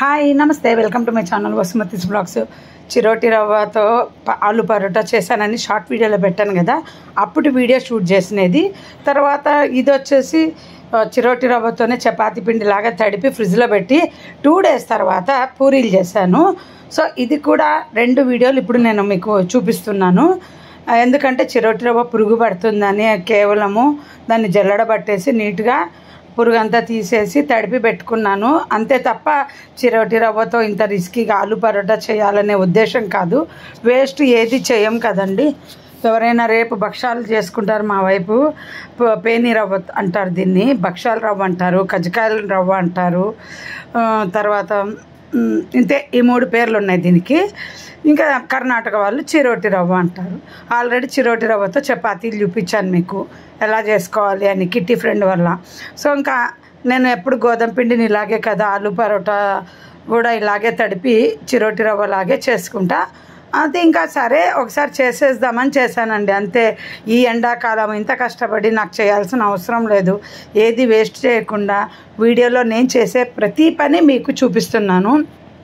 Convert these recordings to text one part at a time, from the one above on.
hi నమస్తే welcome to my channel Vasumathi's blogs చిరోటి రవ్వతో ప- ఆలు పరోటా చేశానని షార్ట్ వీడియోలో పెట్టాను కదా అప్పుడు వీడియో షూట్ చేసినది తర్వాత ఇది వచ్చేసి ఆ, చిరోటి రవ్వతోనే చపాతీ పిండి లాగా తడిపి ఫ్రిడ్జ్లో పెట్టి టూ డేస్ తర్వాత పూరీలు చేశాను సో ఇది కూడా రెండు వీడియోలు ఇప్పుడు నేను మీకు చూపిస్తున్నాను ఆ, ఎందుకంటే చిరోటి రవ్వ పురుగు పడుతుందని కేవలము దాన్ని జల్లడబట్టేసి నీట్గా పురుగంతా తీసేసి తడిపి పెట్టుకున్నాను అంతే తప్ప చిరోటి రవ్వతో ఇంత రిస్కీగా ఆలు పరోటా చేయాలనే ఉద్దేశం కాదు వేస్ట్ ఏది చేయం కదండి ఎవరైనా రేపు భక్షాలు చేసుకుంటారు మా వైపు ప- పేని రవ్వ అంటారు దీన్ని భక్షాల రవ్వ అంటారు కజ్జికాయల రవ్వ అంటారు ఆ, తర్వాత మ్, ఇంతే ఈ మూడు పేర్లు ఉన్నాయి దీనికి ఇంకా కర్ణాటక వాళ్ళు చిరోటి రవ్వ అంటారు ఆల్రెడీ చిరోటి రవ్వతో చపాతీలు చూపించాను మీకు ఎలా చేసుకోవాలి అని కిట్టి ఫ్రెండ్ వల్ల సో ఇంకా నేను ఎప్పుడు గోధుమ పిండిని ఇలాగే కదా ఆలు పరోటా కూడా ఇలాగే తడిపి చిరోటి రవ్వ లాగే చేసుకుంటా అది ఇంకా సరే ఒకసారి చేసేద్దామని చేశానండి అంతే ఈ ఎండాకాలం ఇంత కష్టపడి నాకు చేయాల్సిన అవసరం లేదు ఏది వేస్ట్ చేయకుండా వీడియోలో నేను చేసే ప్రతి పని మీకు చూపిస్తున్నాను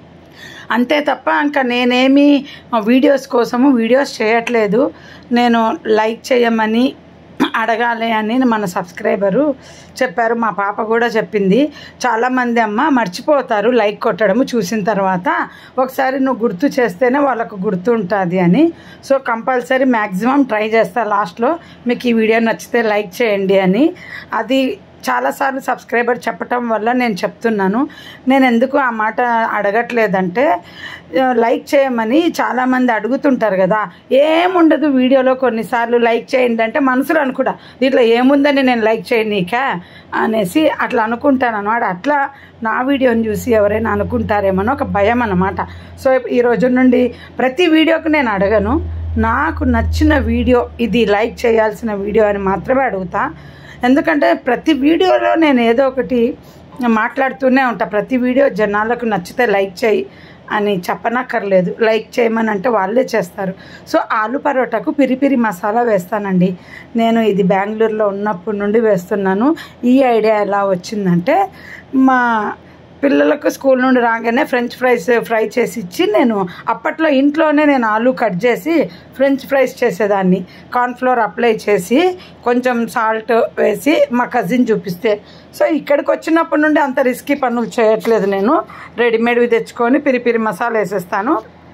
అంతే తప్ప ఇంకా నేనేమి వీడియోస్ కోసము వీడియోస్ చేయట్లేదు నేను లైక్ చేయమని అడగాలి అని మన సబ్స్క్రైబరు చెప్పారు మా పాప కూడా చెప్పింది చాలామంది అమ్మ మర్చిపోతారు లైక్ కొట్టడము చూసిన తర్వాత ఒకసారి నువ్వు గుర్తు చేస్తేనే వాళ్ళకు గుర్తు ఉంటుంది అని సో కంపల్సరీ మ్యాక్సిమం ట్రై చేస్తా లాస్ట్లో మీకు ఈ వీడియో నచ్చితే లైక్ చేయండి అని అది చాలాసార్లు సబ్స్క్రైబర్ చెప్పటం వల్ల నేను చెప్తున్నాను నేను ఎందుకు ఆ మాట అడగట్లేదంటే ఆ, లైక్ చేయమని చాలామంది అడుగుతుంటారు కదా ఏముండదు వీడియోలో కొన్నిసార్లు లైక్ చేయండి అంటే మనసులో అనుకుంటా దీంట్లో ఏముందని నేను లైక్ చేయను నీకా అనేసి అట్లా అనుకుంటాను అనమాట అట్లా నా వీడియోని చూసి ఎవరైనా అనుకుంటారేమో ఒక భయం అనమాట సో ఈ రోజు నుండి ప్రతి వీడియోకి నేను అడగను నాకు నచ్చిన వీడియో ఇది లైక్ చేయాల్సిన వీడియో అని మాత్రమే అడుగుతా ఎందుకంటే ప్రతి వీడియోలో నేను ఏదో ఒకటి మాట్లాడుతూనే ఉంటా ప్రతి వీడియో జనాలకు నచ్చితే లైక్ చేయి అని చెప్పనక్కర్లేదు లైక్ చేయమని అంటే వాళ్ళే చేస్తారు సో ఆలు పరోటాకు పిరి పిరి మసాలా వేస్తానండి నేను ఇది బెంగళూరులో ఉన్నప్పటి నుండి వేస్తున్నాను ఈ ఐడియా ఎలా వచ్చిందంటే మా పిల్లలకు స్కూల్ నుండి రాగానే ఫ్రెంచ్ ఫ్రైస్ ఫ్రై చేసి ఇచ్చి నేను అప్పట్లో ఇంట్లోనే నేను ఆలు కట్ చేసి ఫ్రెంచ్ ఫ్రైస్ చేసేదాన్ని కార్న్ఫ్లోర్ అప్లై చేసి కొంచెం సాల్ట్ వేసి మా కజిన్ చూపిస్తే సో ఇక్కడికి వచ్చినప్పటి నుండి అంత రిస్కీ పనులు చేయట్లేదు నేను రెడీమేడ్వి తెచ్చుకొని పిరి పిరి మసాలా వేసేస్తాను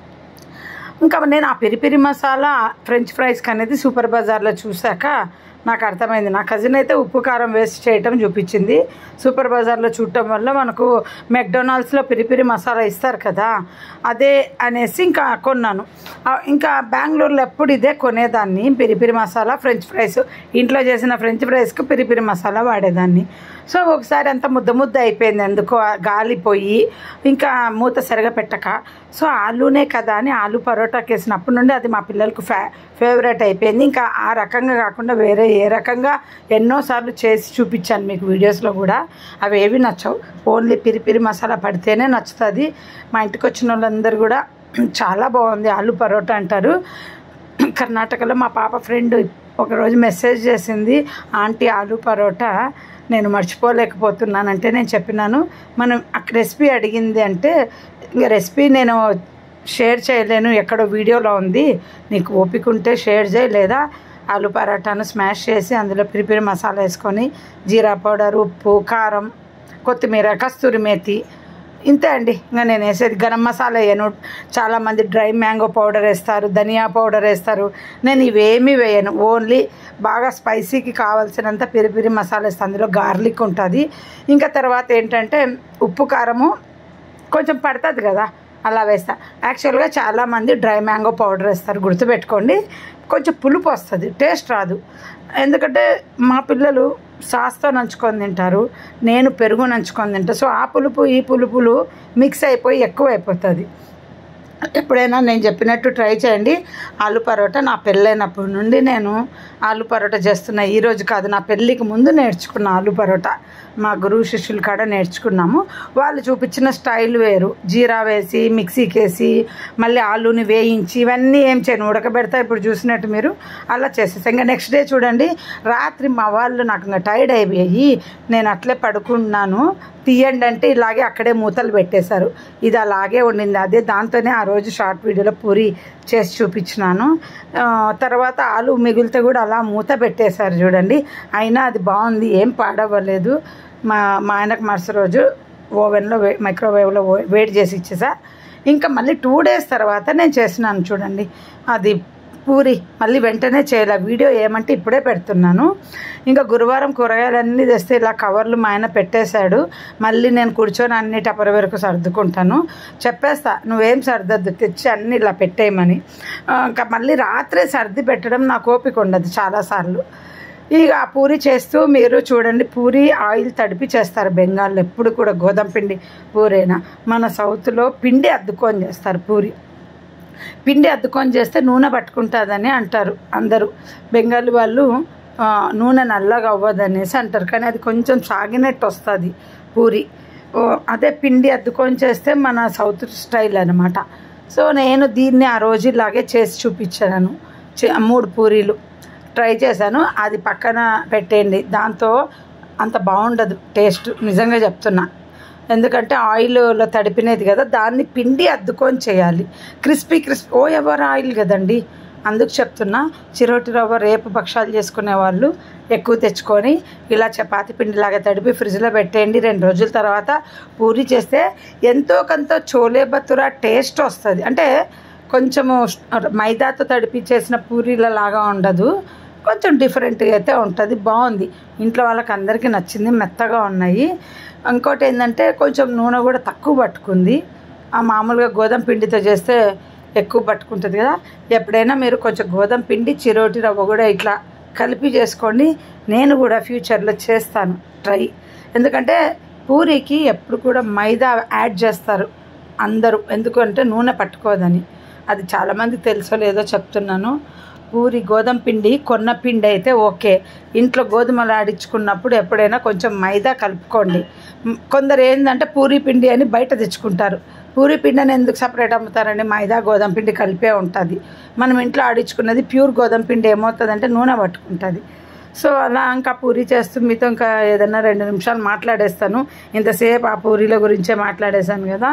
ఇంకా నేను ఆ పెరి పెరి మసాలా ఫ్రెంచ్ ఫ్రైస్కి అనేది సూపర్ బజార్లో చూశాక నాకు అర్థమైంది నా కజిన్ అయితే ఉప్పు కారం వేస్ట్ చేయటం చూపించింది సూపర్ బజార్లో చూడటం వల్ల మనకు మెక్డొనాల్డ్స్లో పెరి పెరి మసాలా ఇస్తారు కదా అదే అనేసి ఇంకా కొన్నాను ఆ, ఇంకా బెంగళూరులో ఎప్పుడు ఇదే కొనేదాన్ని peri peri masala french fries ఇంట్లో చేసిన ఫ్రెంచ్ ఫ్రైస్కి పెరి పెరి మసాలా వాడేదాన్ని సో ఒకసారి అంత ముద్ద ముద్ద అయిపోయింది ఎందుకో ఆ గాలి పోయి ఇంకా మూత సరిగా పెట్టక సో ఆలూనే కదా అని ఆలు పరోటాకి వేసినప్పటి నుండి అది మా పిల్లలకు ఫే ఫేవరెట్ అయిపోయింది ఇంకా ఆ రకంగా కాకుండా వేరే ఏ రకంగా ఎన్నోసార్లు చేసి చూపించాను మీకు వీడియోస్లో కూడా అవి ఏవి నచ్చవు ఓన్లీ పిరి పిరి మసాలా పడితేనే నచ్చుతుంది మా ఇంటికి వచ్చిన వాళ్ళందరూ కూడా చాలా బాగుంది ఆలు పరోటా అంటారు కర్ణాటకలో మా పాప ఫ్రెండ్ ఒకరోజు మెసేజ్ చేసింది ఆంటీ ఆలు పరోటా నేను మర్చిపోలేకపోతున్నానంటే నేను చెప్పినాను మనం ఆ రెసిపీ అడిగింది అంటే ఇంకా రెసిపీ నేను షేర్ చేయలేను ఎక్కడో వీడియోలో ఉంది నీకు ఓపిక ఉంటే షేర్ చేయి లేదా ఆలు పరోటాను స్మాష్ చేసి అందులో పిరిపిరి మసాలా వేసుకొని జీరా పౌడర్ ఉప్పు కారం కొత్తిమీర కస్తూరి మేతి ఇంతే అండి ఇంకా నేను వేసేది గరం మసాలా వేయను చాలామంది డ్రై మ్యాంగో పౌడర్ వేస్తారు ధనియా పౌడర్ వేస్తారు నేను ఇవేమీ వేయను ఓన్లీ బాగా స్పైసీకి కావాల్సినంత పిరి పిరి మసాలా వేస్తాను అందులో గార్లిక్ ఉంటుంది ఇంకా తర్వాత ఏంటంటే ఉప్పు కారము కొంచెం పడుతుంది కదా అలా వేస్తా యాక్చువల్గా చాలామంది డ్రై మ్యాంగో పౌడర్ వేస్తారు గుర్తుపెట్టుకోండి కొంచెం పులుపు వస్తుంది టేస్ట్ రాదు ఎందుకంటే మా పిల్లలు సాస్తో నంచుకొని తింటారు నేను పెరుగు నంచుకొని తింటా సో ఆ పులుపు ఈ పులుపులు మిక్స్ అయిపోయి ఎక్కువ అయిపోతుంది ఎప్పుడైనా నేను చెప్పినట్టు ట్రై చేయండి ఆలు పరోటా నా పెళ్ళైనప్పటి నుండి నేను ఆలు పరోటా చేస్తున్నా ఈ రోజు కాదు నా పెళ్ళికి ముందు నేర్చుకున్న ఆలు పరోటా మా గురువు శిష్యులు కాడ నేర్చుకున్నాము వాళ్ళు చూపించిన స్టైల్ వేరు జీరా వేసి మిక్సీకి వేసి మళ్ళీ ఆలుని వేయించి ఇవన్నీ ఏం చేయను ఉడకబెడతా ఇప్పుడు చూసినట్టు మీరు అలా చేసేస్తాను ఇంకా నెక్స్ట్ డే చూడండి రాత్రి మా వాళ్ళు నాకు ఇంకా టైర్డ్ అయిపోయి నేను అట్లే పడుకున్నాను తీయండి అంటే ఇలాగే అక్కడే మూతలు పెట్టేశారు ఇది అలాగే ఉండింది అదే దాంతోనే ఆ రోజు షార్ట్ వీడియోలో పూరి చేసి చూపించినాను ఆ, తర్వాత ఆలు మిగిలితే కూడా అలా మూత పెట్టేశారు చూడండి అయినా అది బాగుంది ఏం పాడవ్వలేదు మా మా ఆయనకు మరుసటి రోజు ఓవెన్లో వే మైక్రోవేవ్లో వే- వేడి చేసి ఇచ్చేసా ఇంకా మళ్ళీ టూ డేస్ తర్వాత నేను చేసినాను చూడండి అది పూరి మళ్ళీ వెంటనే చేయలే వీడియో ఏమంటే ఇప్పుడే పెడుతున్నాను ఇంకా గురువారం కూరగాయలన్నీ తెస్తే ఇలా కవర్లు మా ఆయన పెట్టేశాడు మళ్ళీ నేను కూర్చొని అన్ని టపర వరకు సర్దుకుంటాను చెప్పేస్తా నువ్వేం సర్దద్దు తెచ్చి అన్ని ఇలా పెట్టేయమని ఆ, ఇంకా మళ్ళీ రాత్రే సర్ది పెట్టడం నాకు ఓపిక ఉండదు చాలాసార్లు ఇక ఆ పూరి చేస్తూ మీరు చూడండి పూరి ఆయిల్ తడిపి చేస్తారు బెంగాల్లో ఎప్పుడు కూడా గోధుమ పిండి పూరేనా మన సౌత్లో పిండి అద్దుకొని చేస్తారు పూరి పిండి అద్దుకొని చేస్తే నూనె పట్టుకుంటుందని అంటారు అందరూ బెంగాలీ వాళ్ళు ఆ, నూనె నల్లగా అవ్వదనేసి అంటారు కానీ అది కొంచెం సాగినట్టు వస్తుంది పూరి ఓ, అదే పిండి అద్దుకొని చేస్తే మన సౌత్ స్టైల్ అనమాట సో నేను దీన్ని ఆ రోజు ఇలాగే చేసి చూపించాను చే- మూడు పూరీలు ట్రై చేశాను అది పక్కన పెట్టేయండి దాంతో అంత బాగుండదు టేస్ట్ నిజంగా చెప్తున్నా ఎందుకంటే ఆయిల్లో తడిపినది కదా దాన్ని పిండి అద్దుకొని చేయాలి క్రిస్పీ క్రిస్పీ ఓ ఎవరు ఆయిల్ కదండి అందుకు చెప్తున్నా చిరోటి రవ్వ రేపు భక్షాలు చేసుకునే వాళ్ళు ఎక్కువ తెచ్చుకొని ఇలా చపాతి పిండిలాగా తడిపి ఫ్రిడ్జ్లో పెట్టేయండి రెండు రోజుల తర్వాత పూరి చేస్తే ఎంతో కొంత చోలే బతురా టేస్ట్ వస్తుంది అంటే కొంచెము మైదాతో తడిపి చేసిన పూరీల లాగా ఉండదు కొంచెం డిఫరెంట్గా అయితే ఉంటుంది బాగుంది ఇంట్లో వాళ్ళకి అందరికీ నచ్చింది మెత్తగా ఉన్నాయి ఇంకోటి ఏంటంటే కొంచెం నూనె కూడా తక్కువ పట్టుకుంది ఆ మామూలుగా గోధుమ పిండితో చేస్తే ఎక్కువ పట్టుకుంటుంది కదా ఎప్పుడైనా మీరు కొంచెం గోధుమ పిండి చిరోటి రవ్వ కూడా ఇట్లా కలిపి చేసుకోండి నేను కూడా ఫ్యూచర్లో చేస్తాను ట్రై ఎందుకంటే పూరికి ఎప్పుడు కూడా మైదా యాడ్ చేస్తారు అందరూ ఎందుకంటే నూనె పట్టుకోదని అది చాలామంది తెలుసో లేదో చెప్తున్నాను పూరి గోధుమ పిండి కొన్న పిండి అయితే ఓకే ఇంట్లో గోధుమలు ఆడించుకున్నప్పుడు ఎప్పుడైనా కొంచెం మైదా కలుపుకోండి మ్, కొందరు ఏంటంటే పూరి పిండి అని బయట తెచ్చుకుంటారు పూరి పిండిని ఎందుకు సపరేట్ అమ్ముతారండి మైదా గోధుమ పిండి కలిపే ఉంటుంది మనం ఇంట్లో ఆడించుకున్నది ప్యూర్ గోధుమ పిండి ఏమవుతుందంటే నూనె పట్టుకుంటుంది సో అలా ఇంకా పూరి చేస్తూ మీతో ఇంకా ఏదైనా రెండు నిమిషాలు మాట్లాడేస్తాను ఇంతసేపు ఆ పూరీల గురించే మాట్లాడేశాను కదా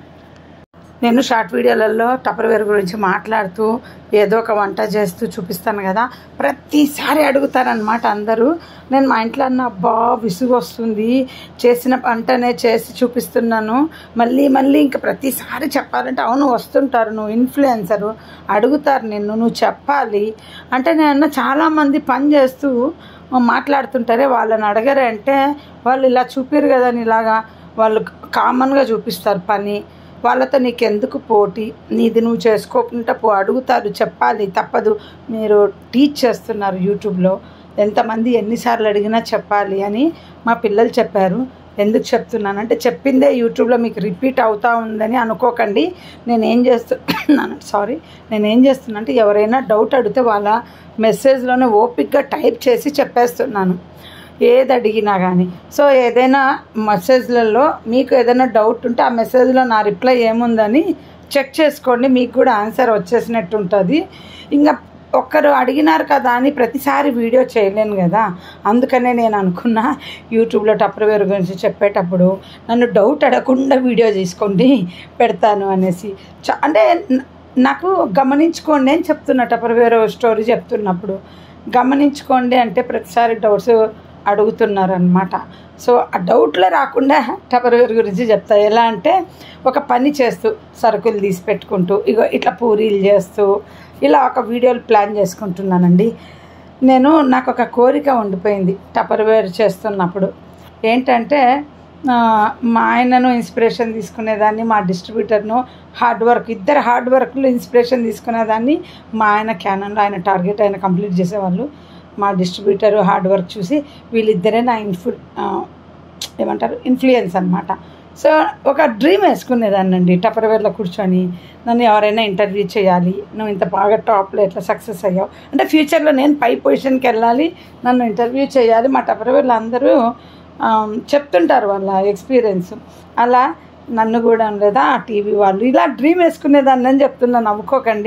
నేను షార్ట్ వీడియోలలో టపర్వేర్ గురించి మాట్లాడుతూ ఏదో ఒక వంట చేస్తూ చూపిస్తాను కదా ప్రతిసారి అడుగుతారనమాట అందరూ నేను మా ఇంట్లో అన్న అబ్బా విసుగు వస్తుంది చేసిన వంటనే చేసి చూపిస్తున్నాను మళ్ళీ మళ్ళీ ఇంకా ప్రతిసారి చెప్పాలంటే అవును వస్తుంటారు నువ్వు ఇన్ఫ్లుయెన్సరు అడుగుతారు నిన్ను నువ్వు చెప్పాలి అంటే నేను చాలామంది పని చేస్తూ మాట్లాడుతుంటారే వాళ్ళని అడగరే అంటే వాళ్ళు ఇలా చూపిరు కదా ఇలాగా వాళ్ళు కామన్గా చూపిస్తారు పని వాళ్ళతో నీకు ఎందుకు పోటీ నీది నువ్వు చేసుకోకుండా పో అడుగుతారు చెప్పాలి తప్పదు మీరు టీచ్ చేస్తున్నారు యూట్యూబ్లో ఎంతమంది ఎన్నిసార్లు అడిగినా చెప్పాలి అని మా పిల్లలు చెప్పారు ఎందుకు చెప్తున్నానంటే చెప్పిందే యూట్యూబ్లో మీకు రిపీట్ అవుతా ఉందని అనుకోకండి నేను ఏం చేస్తున్నాను సారీ నేను ఏం చేస్తున్నా అంటే ఎవరైనా డౌట్ అడిగితే వాళ్ళ మెసేజ్లోనే ఓపిక్గా టైప్ చేసి చెప్పేస్తున్నాను ఏది అడిగినా కానీ సో ఏదైనా మెసేజ్లలో మీకు ఏదైనా డౌట్ ఉంటే ఆ మెసేజ్లో నా రిప్లై ఏముందని చెక్ చేసుకోండి మీకు కూడా ఆన్సర్ వచ్చేసినట్టు ఉంటుంది ఇంకా ఒక్కరు అడిగినారు కదా అని ప్రతిసారి వీడియో చేయలేను కదా అందుకనే నేను అనుకున్నా యూట్యూబ్లో టప్పర్వేర్ గురించి చెప్పేటప్పుడు నన్ను డౌట్ అడగకుండా వీడియో తీసుకోండి పెడతాను అనేసి చ అంటే న- నాకు గమనించుకోండి అని చెప్తున్నా టప్పర్వేర్ స్టోరీ చెప్తున్నప్పుడు గమనించుకోండి అంటే ప్రతిసారి డౌట్స్ అడుగుతున్నారు అనమాట సో ఆ డౌట్లే రాకుండా టపర్వేర్ గురించి చెప్తా ఎలా అంటే ఒక పని చేస్తూ సరుకులు తీసి పెట్టుకుంటూ ఇగో ఇట్లా పూరీలు చేస్తూ ఇలా ఒక వీడియోలు ప్లాన్ చేసుకుంటున్నానండి నేను నాకు ఒక కోరిక ఉండిపోయింది టపర్వేర్ చేస్తున్నప్పుడు ఏంటంటే ఆ, మా ఆయనను ఇన్స్పిరేషన్ తీసుకునేదాన్ని మా డిస్ట్రిబ్యూటర్ను హార్డ్ వర్క్ ఇద్దరు హార్డ్ వర్క్లు ఇన్స్పిరేషన్ తీసుకునేదాన్ని మా ఆయన క్యానన్లో ఆయన టార్గెట్ ఆయన కంప్లీట్ చేసేవాళ్ళు మా డిస్ట్రిబ్యూటర్ హార్డ్ వర్క్ చూసి వీళ్ళిద్దరే నా ఇన్ఫ్లు ఆ, ఏమంటారు ఇన్ఫ్లుయెన్స్ అనమాట సో ఒక డ్రీమ్ వేసుకునేదాన్ని అండి టపర్వేర్లో కూర్చొని నన్ను ఎవరైనా ఇంటర్వ్యూ చేయాలి నువ్వు ఇంత బాగా టాప్లో ఎట్లా సక్సెస్ అయ్యావు అంటే ఫ్యూచర్లో నేను పై పొజిషన్కి వెళ్ళాలి నన్ను ఇంటర్వ్యూ చేయాలి మా టపర్వేర్లు అందరూ ఆ, చెప్తుంటారు వాళ్ళ ఎక్స్పీరియన్స్ అలా నన్ను కూడా లేదా ఆ టీవీ వాళ్ళు ఇలా డ్రీమ్ వేసుకునేదాన్ని అని చెప్తున్నా నవ్వుకోకండి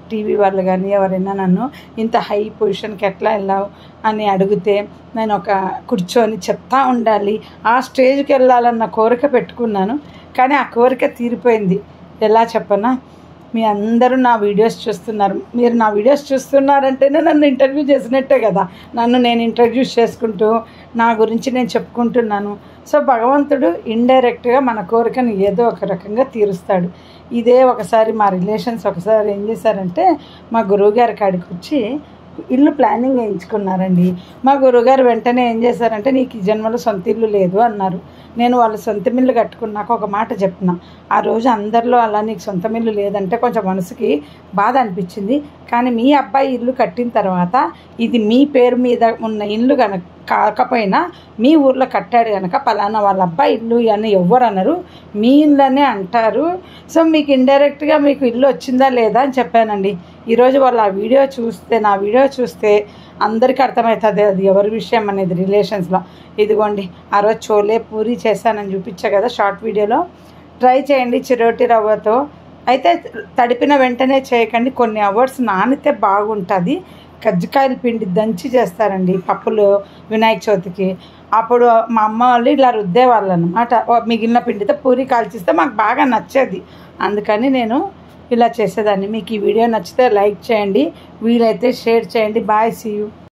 టీవీ వాళ్ళు కానీ ఎవరైనా నన్ను ఇంత హై పొజిషన్కి ఎట్లా వెళ్ళావు అని అడిగితే నేను ఒక కూర్చొని చెప్తా ఉండాలి ఆ స్టేజ్కి వెళ్ళాలన్న కోరిక పెట్టుకున్నాను కానీ ఆ కోరిక తీరిపోయింది ఎలా చెప్పనా మీ అందరూ నా వీడియోస్ చూస్తున్నారు మీరు నా వీడియోస్ చూస్తున్నారంటేనే నన్ను ఇంటర్వ్యూ చేసినట్టే కదా నన్ను నేను ఇంట్రడ్యూస్ చేసుకుంటూ నా గురించి నేను చెప్పుకుంటున్నాను సో భగవంతుడు ఇండైరెక్ట్గా మన కోరికను ఏదో ఒక రకంగా తీరుస్తాడు ఇదే ఒకసారి మా రిలేషన్స్ ఒకసారి ఏం చేశారంటే మా గురువుగారి కాడికి వచ్చి ఇల్లు ప్లానింగ్ వేయించుకున్నారండి మా గురువుగారు వెంటనే ఏం చేశారంటే నీకు ఈ జన్మలో సొంత ఇల్లు లేదు అన్నారు నేను వాళ్ళ సొంత మిల్లు కట్టుకున్నాక ఒక మాట చెప్పిన ఆ రోజు అందరిలో అలా నీకు సొంత మిల్లు లేదంటే కొంచెం మనసుకి బాధ అనిపించింది కానీ మీ అబ్బాయి ఇల్లు కట్టిన తర్వాత ఇది మీ పేరు మీద ఉన్న ఇల్లు కనుక కాకపోయినా మీ ఊర్లో కట్టాడు కనుక పలానా వాళ్ళ అబ్బాయి ఇల్లు అని ఎవ్వరు అనరు మీ ఇల్లు అనే అంటారు సో మీకు ఇండైరెక్ట్గా మీకు ఇల్లు వచ్చిందా లేదా అని చెప్పానండి ఈరోజు వాళ్ళు ఆ వీడియో చూస్తే నా వీడియో చూస్తే అందరికీ అర్థమవుతుంది అది ఎవరి విషయం అనేది రిలేషన్స్లో ఇదిగోండి ఆ రోజు చోలే పూరి చేశానని చూపించా కదా షార్ట్ వీడియోలో ట్రై చేయండి చిరోటి రవ్వతో అయితే తడిపిన వెంటనే చేయకండి కొన్ని అవర్స్ నానితే బాగుంటుంది కజ్జికాయల పిండి దంచి చేస్తారండి పప్పులు వినాయక చవితికి అప్పుడు మా అమ్మ వాళ్ళు ఇలా రుద్దేవాళ్ళు అనమాట మిగిలిన పిండితో పూరి కాల్చిస్తే మాకు బాగా నచ్చేది అందుకని నేను ఇలా చేసేదాన్ని మీకు ఈ వీడియో నచ్చితే లైక్ చేయండి వీలైతే షేర్ చేయండి బాయ్ సీ యూ